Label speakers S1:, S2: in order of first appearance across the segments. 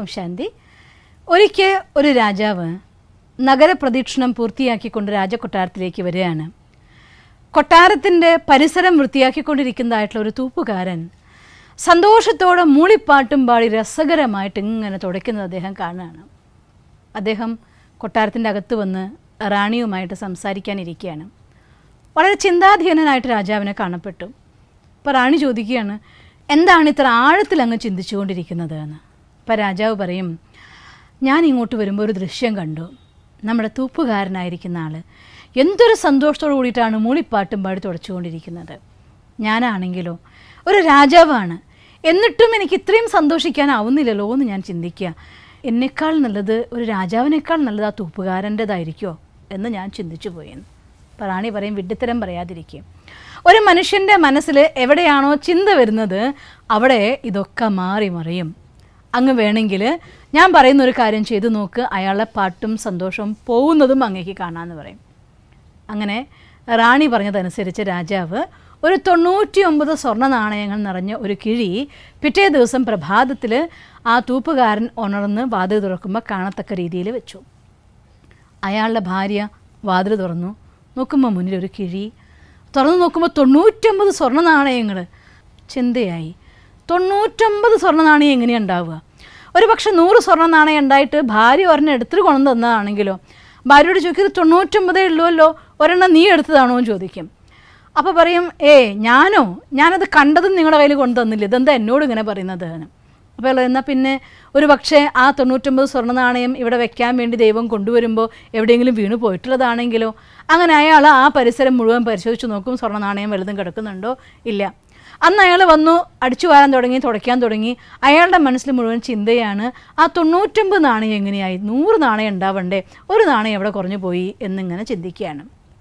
S1: ഓം ശാന്തി ഒരിക്കൽ ഒരു രാജാവ് നഗരപ്രദക്ഷിണം പൂർത്തിയാക്കിക്കൊണ്ട് രാജകൊട്ടാരത്തിലേക്ക് വരികയാണ് കൊട്ടാരത്തിൻ്റെ പരിസരം വൃത്തിയാക്കിക്കൊണ്ടിരിക്കുന്നതായിട്ടുള്ള ഒരു തൂപ്പുകാരൻ സന്തോഷത്തോടെ മൂളിപ്പാട്ടും പാടി രസകരമായിട്ട് ഇങ്ങനെ തുടയ്ക്കുന്നത് അദ്ദേഹം കാണുകയാണ് അദ്ദേഹം കൊട്ടാരത്തിൻ്റെ അകത്ത് വന്ന് റാണിയുമായിട്ട് സംസാരിക്കാനിരിക്കുകയാണ് വളരെ ചിന്താധീനനായിട്ട് രാജാവിനെ കാണപ്പെട്ടു അപ്പോൾ റാണി ചോദിക്കുകയാണ് എന്താണ് ഇത്ര ആഴത്തിൽ അങ്ങ് ചിന്തിച്ചുകൊണ്ടിരിക്കുന്നത് എന്ന് അപ്പോൾ രാജാവ് പറയും ഞാൻ ഇങ്ങോട്ട് വരുമ്പോൾ ഒരു ദൃശ്യം കണ്ടു നമ്മുടെ തൂപ്പുകാരനായിരിക്കുന്ന ആൾ എന്തൊരു സന്തോഷത്തോടു കൂടിയിട്ടാണ് മൂളിപ്പാട്ടും പാടി തുടച്ചുകൊണ്ടിരിക്കുന്നത് ഞാനാണെങ്കിലോ ഒരു രാജാവാണ് എന്നിട്ടും എനിക്ക് ഇത്രയും സന്തോഷിക്കാനാവുന്നില്ലല്ലോ എന്ന് ഞാൻ ചിന്തിക്കുക എന്നെക്കാൾ നല്ലത് ഒരു രാജാവിനേക്കാൾ നല്ലത് ആ തൂപ്പുകാരൻ്റെതായിരിക്കുമോ എന്ന് ഞാൻ ചിന്തിച്ചു പോയെന്ന് അപ്പോൾ റാണി പറയും വിഡ്ഢിത്തരം പറയാതിരിക്കും ഒരു മനുഷ്യൻ്റെ മനസ്സിൽ എവിടെയാണോ ചിന്ത വരുന്നത് അവിടെ ഇതൊക്കെ മാറി മറിയും അങ്ങ് വേണമെങ്കിൽ ഞാൻ പറയുന്ന ഒരു കാര്യം ചെയ്തു നോക്ക് അയാളുടെ പാട്ടും സന്തോഷവും പോകുന്നതും അങ്ങേക്ക് കാണാമെന്ന് പറയും അങ്ങനെ റാണി പറഞ്ഞതനുസരിച്ച് രാജാവ് ഒരു തൊണ്ണൂറ്റി ഒമ്പത് സ്വർണ്ണ നാണയങ്ങൾ നിറഞ്ഞ ഒരു കിഴി പിറ്റേ ദിവസം പ്രഭാതത്തിൽ ആ തൂപ്പുകാരൻ ഉണർന്ന് വാതിൽ തുറക്കുമ്പോൾ കാണത്തക്ക രീതിയിൽ വെച്ചു അയാളുടെ ഭാര്യ വാതിൽ തുറന്നു നോക്കുമ്പോൾ മുന്നിൽ ഒരു കിഴി തുറന്നു നോക്കുമ്പോൾ തൊണ്ണൂറ്റൊമ്പത് സ്വർണ്ണ നാണയങ്ങൾ ചിന്തയായി തൊണ്ണൂറ്റൊമ്പത് സ്വർണ്ണ നാണയം എങ്ങനെയാണ് ഉണ്ടാവുക ഒരു പക്ഷെ നൂറ് സ്വർണ്ണ നാണയം ഉണ്ടായിട്ട് ഭാര്യ ഒരെണ്ണം എടുത്തിട്ട് കൊണ്ടു തന്നതാണെങ്കിലോ ഭാര്യയോട് ചോദിക്കും ഇത് തൊണ്ണൂറ്റൊമ്പതേ ഉള്ളുവല്ലോ ഒരെണ്ണം നീ എടുത്തതാണോ എന്ന് ചോദിക്കും അപ്പോൾ പറയും ഏ ഞാനോ ഞാനത് കണ്ടതും നിങ്ങളുടെ കയ്യിൽ കൊണ്ടു തന്നില്ല ഇതെന്താ എന്നോട് ഇങ്ങനെ പറയുന്നത് എന്ന് അപ്പോൾ എന്നാൽ പിന്നെ ഒരു പക്ഷേ ആ തൊണ്ണൂറ്റൊമ്പത് സ്വർണ്ണ നാണയം ഇവിടെ വെക്കാൻ വേണ്ടി ദൈവം കൊണ്ടുവരുമ്പോൾ എവിടെയെങ്കിലും വീണു പോയിട്ടുള്ളതാണെങ്കിലോ അങ്ങനെ അയാൾ ആ പരിസരം മുഴുവൻ പരിശോധിച്ച് നോക്കും സ്വർണ്ണ നാണയം വലുതും കിടക്കുന്നുണ്ടോ ഇല്ല അന്ന് അയാൾ വന്നു അടിച്ചു വാരാൻ തുടങ്ങി തുടയ്ക്കാൻ തുടങ്ങി അയാളുടെ മനസ്സിൽ മുഴുവൻ ചിന്തയാണ് ആ തൊണ്ണൂറ്റൊമ്പത് നാണയം എങ്ങനെയായി നൂറ് നാണയം ഉണ്ടാവണ്ടേ ഒരു നാണയം എവിടെ കുറഞ്ഞു പോയി എന്നിങ്ങനെ ചിന്തിക്കുകയാണ്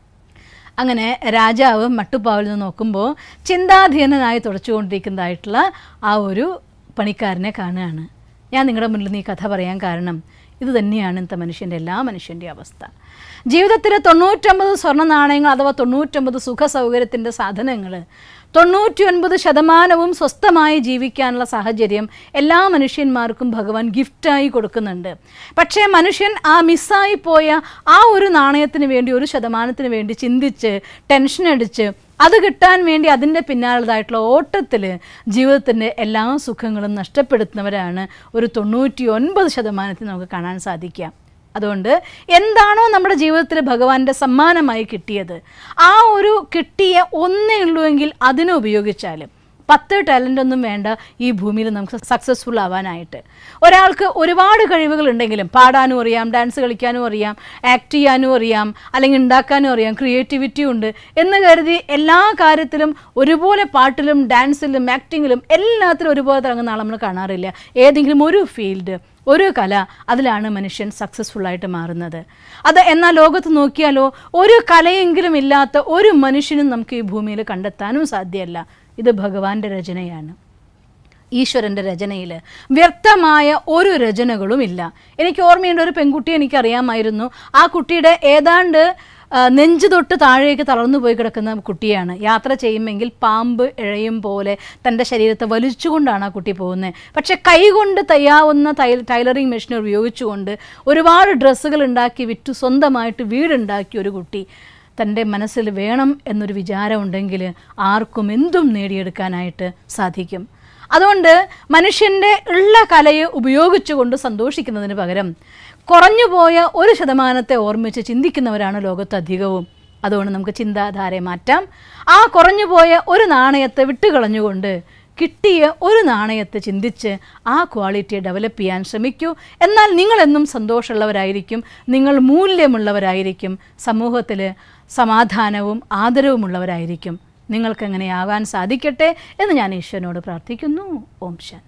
S1: അങ്ങനെ രാജാവ് മട്ടുപ്പാവിൽ നിന്ന് നോക്കുമ്പോൾ ചിന്താധീനനായി തുടച്ചുകൊണ്ടിരിക്കുന്നതായിട്ടുള്ള ആ ഒരു പണിക്കാരനെ കാണുകയാണ് ഞാൻ നിങ്ങളുടെ മുന്നിൽ നിന്ന് ഈ കഥ പറയാൻ കാരണം ഇത് തന്നെയാണ് ഇന്നത്തെ മനുഷ്യൻ്റെ എല്ലാ മനുഷ്യൻ്റെ അവസ്ഥ ജീവിതത്തിലെ തൊണ്ണൂറ്റൊമ്പത് സ്വർണ്ണ നാണയങ്ങൾ അഥവാ തൊണ്ണൂറ്റൊമ്പത് സുഖ സൗകര്യത്തിൻ്റെ സാധനങ്ങൾ തൊണ്ണൂറ്റി ഒൻപത് ശതമാനവും സ്വസ്ഥമായി ജീവിക്കാനുള്ള സാഹചര്യം എല്ലാ മനുഷ്യന്മാർക്കും ഭഗവാൻ ഗിഫ്റ്റായി കൊടുക്കുന്നുണ്ട് പക്ഷേ മനുഷ്യൻ ആ മിസ്സായി പോയ ആ ഒരു നാണയത്തിന് വേണ്ടി ഒരു ശതമാനത്തിന് വേണ്ടി ചിന്തിച്ച് ടെൻഷൻ അടിച്ച് അത് കിട്ടാൻ വേണ്ടി അതിൻ്റെ പിന്നാലതായിട്ടുള്ള ഓട്ടത്തിൽ ജീവിതത്തിൻ്റെ എല്ലാ സുഖങ്ങളും നഷ്ടപ്പെടുത്തുന്നവരാണ് ഒരു തൊണ്ണൂറ്റി ഒൻപത് ശതമാനത്തിൽ നമുക്ക് കാണാൻ സാധിക്കുക അതുകൊണ്ട് എന്താണോ നമ്മുടെ ജീവിതത്തിൽ ഭഗവാന്റെ സമ്മാനമായി കിട്ടിയത് ആ ഒരു കിട്ടിയ ഒന്നേ ഉള്ളൂവെങ്കിൽ അതിനെ ഉപയോഗിച്ചാൽ പത്ത് ടാലൻ്റ് ഒന്നും വേണ്ട ഈ ഭൂമിയിൽ നമുക്ക് സക്സസ്ഫുൾ ആവാനായിട്ട് ഒരാൾക്ക് ഒരുപാട് കഴിവുകൾ ഉണ്ടെങ്കിലും പാടാനും അറിയാം ഡാൻസ് കളിക്കാനും അറിയാം ആക്ട് ചെയ്യാനും അറിയാം അല്ലെങ്കിൽ ഉണ്ടാക്കാനും അറിയാം ക്രിയേറ്റിവിറ്റി ഉണ്ട് എന്ന് കരുതി എല്ലാ കാര്യത്തിലും ഒരുപോലെ പാട്ടിലും ഡാൻസിലും ആക്ടിങ്ങിലും എല്ലാത്തിലും ഒരുപോലെ തിറങ്ങുന്ന ആൾ നമ്മൾ കാണാറില്ല ഏതെങ്കിലും ഒരു ഫീൽഡ് ഒരു കല അതിലാണ് മനുഷ്യൻ സക്സസ്ഫുൾ ആയിട്ട് മാറുന്നത് അത് എന്നാൽ ലോകത്ത് നോക്കിയാലോ ഒരു കലയെങ്കിലും ഇല്ലാത്ത ഒരു മനുഷ്യനും നമുക്ക് ഈ ഭൂമിയിൽ കണ്ടെത്താനും സാധ്യമല്ല ഇത് ഭഗവാന്റെ രചനയാണ് ഈശ്വരൻ്റെ രചനയിൽ വ്യക്തമായ ഒരു രചനകളും ഇല്ല എനിക്ക് ഓർമ്മയുണ്ട് ഒരു പെൺകുട്ടിയെ എനിക്കറിയാമായിരുന്നു ആ കുട്ടിയുടെ ഏതാണ്ട് ആ, നെഞ്ച് തൊട്ട് താഴേക്ക് തളർന്നു പോയി കിടക്കുന്ന കുട്ടിയാണ് യാത്ര ചെയ്യുമെങ്കിൽ പാമ്പ് ഇഴയും പോലെ തൻ്റെ ശരീരത്തെ വലിച്ചുകൊണ്ടാണ് ആ കുട്ടി പോകുന്നത് പക്ഷേ കൈകൊണ്ട് തയ്യാവുന്ന തൈ ടൈലറിങ് മെഷീൻ ഉപയോഗിച്ചുകൊണ്ട് ഒരുപാട് ഡ്രസ്സുകൾ ഉണ്ടാക്കി വിറ്റു സ്വന്തമായിട്ട് വീടുണ്ടാക്കിയ ഒരു കുട്ടി തൻ്റെ മനസ്സിൽ വേണം എന്നൊരു വിചാരം ഉണ്ടെങ്കിൽ ആർക്കും എന്തും നേടിയെടുക്കാനായിട്ട് സാധിക്കും അതുകൊണ്ട് മനുഷ്യൻ്റെ ഉള്ള കലയെ ഉപയോഗിച്ചുകൊണ്ട് സന്തോഷിക്കുന്നതിന് പകരം കുറഞ്ഞുപോയ ഒരു ശതമാനത്തെ ഓർമ്മിച്ച് ചിന്തിക്കുന്നവരാണ് ലോകത്ത് അധികവും അതുകൊണ്ട് നമുക്ക് ചിന്താധാരയെ മാറ്റാം ആ കുറഞ്ഞുപോയ ഒരു നാണയത്തെ വിട്ടുകളഞ്ഞുകൊണ്ട് കിട്ടിയ ഒരു നാണയത്തെ ചിന്തിച്ച് ആ ക്വാളിറ്റിയെ ഡെവലപ്പ് ചെയ്യാൻ ശ്രമിക്കൂ എന്നാൽ നിങ്ങളെന്നും സന്തോഷമുള്ളവരായിരിക്കും നിങ്ങൾ മൂല്യമുള്ളവരായിരിക്കും സമൂഹത്തിൽ സമാധാനവും ആദരവുമുള്ളവരായിരിക്കും നിങ്ങൾക്കങ്ങനെ ആകാൻ സാധിക്കട്ടെ എന്ന് ഞാൻ ഈശ്വരനോട് പ്രാർത്ഥിക്കുന്നു ഓം ശാന്തി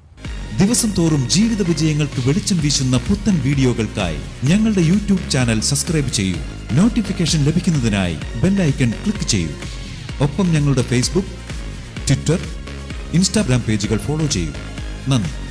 S2: ദിവസം തോറും ജീവിത വിജയങ്ങൾക്ക് വെളിച്ചം വീശുന്ന പുത്തൻ വീഡിയോകൾക്കായി ഞങ്ങളുടെ യൂട്യൂബ് ചാനൽ സബ്സ്ക്രൈബ് ചെയ്യൂ നോട്ടിഫിക്കേഷൻ ലഭിക്കുന്നതിനായി ബെല്ലൈക്കൺ ക്ലിക്ക് ചെയ്യൂ ഒപ്പം ഞങ്ങളുടെ ഫേസ്ബുക്ക് ട്വിറ്റർ ഇൻസ്റ്റാഗ്രാം പേജുകൾ ഫോളോ ചെയ്യൂ നന്ദി